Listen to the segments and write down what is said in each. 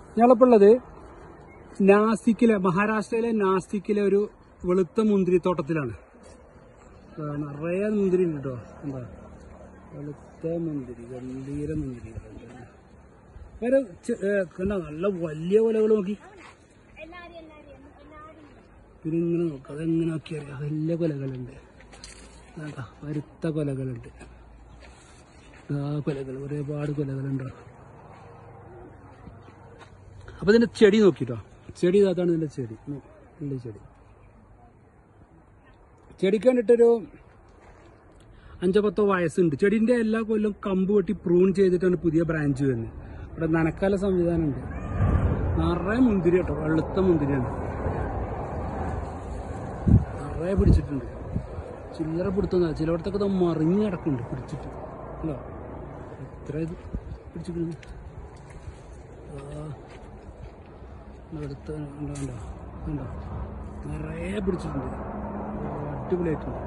ഞങ്ങളിപ്പോൾ ഉള്ളത് നാസിക്കിലെ മഹാരാഷ്ട്രയിലെ നാസിക്കിലെ ഒരു വെളുത്ത മുന്തിരിത്തോട്ടത്തിലാണ് ആ, നിറയെ മുന്തിരി ഉണ്ട് കേട്ടോ എന്താ വെളുത്ത മുന്തിരി ഗംഭീര മുന്തിരി വേറെ ചെ- ഏ, കണ്ടോ നല്ല വലിയ കൊലകൾ നോക്കി പിന്നെ ഇങ്ങനെ നോക്കാം അതെങ്ങനെ നോക്കിയാൽ വലിയ കൊലകളുണ്ട് വേണ്ട വരുത്ത കൊലകളുണ്ട് ആ കൊലകൾ ഒരുപാട് കൊലകളുണ്ട് അപ്പൊ ഇതിന്റെ ചെടി നോക്കിട്ടോ ചെടി ഇതാണ് ഇതിന്റെ ചെടി ഉം, ഉണ്ട് ഈ ചെടി ചെടിക്ക് കണ്ടിട്ടൊരു അഞ്ചോ പത്തോ വയസ്സുണ്ട് ചെടിന്റെ എല്ലാ കൊല്ലം കമ്പ് വെട്ടി പ്രൂൺ ചെയ്തിട്ടാണ് പുതിയ ബ്രാഞ്ച് വരുന്നത് ഇവിടെ നനക്കാല സംവിധാനം ഉണ്ട് നിറയെ മുന്തിരി കേട്ടോ വെളുത്ത മുന്തിരിയാണ് നിറയെ പിടിച്ചിട്ടുണ്ട് ചില്ലറ പിടുത്തുന്ന ചിലയിടത്തൊക്കെ ഇത് മറിഞ്ഞ് കിടക്കുന്നുണ്ട് പിടിച്ചിട്ട് അല്ലോ എത്ര ഇത് പിടിച്ചിട്ടുണ്ട് എടുത്ത് ഉണ്ടോ ഉണ്ടോ ഉണ്ടോ നിറയെ പിടിച്ചിട്ടുണ്ട് അടിപൊളിയായിട്ടുണ്ട്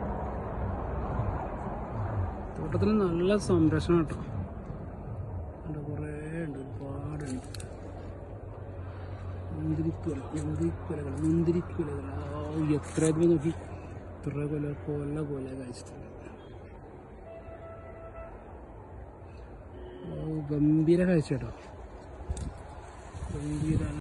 തോട്ടത്തിൽ നല്ല സംരക്ഷണം കേട്ടോ ഉണ്ട് കുറേ ഉണ്ട് ഒരുപാടുണ്ട് മുന്തിരിക്കുല മുന്തിരിക്കുലകൾ മുന്തിരിക്കുലകൾ ആ എത്ര ഇത് നോക്കി ഇത്ര കൊല കൊല കൊല കഴിച്ചിട്ടുണ്ട് ഓ ഗംഭീര കാഴ്ച കേട്ടോ ഗംഭീര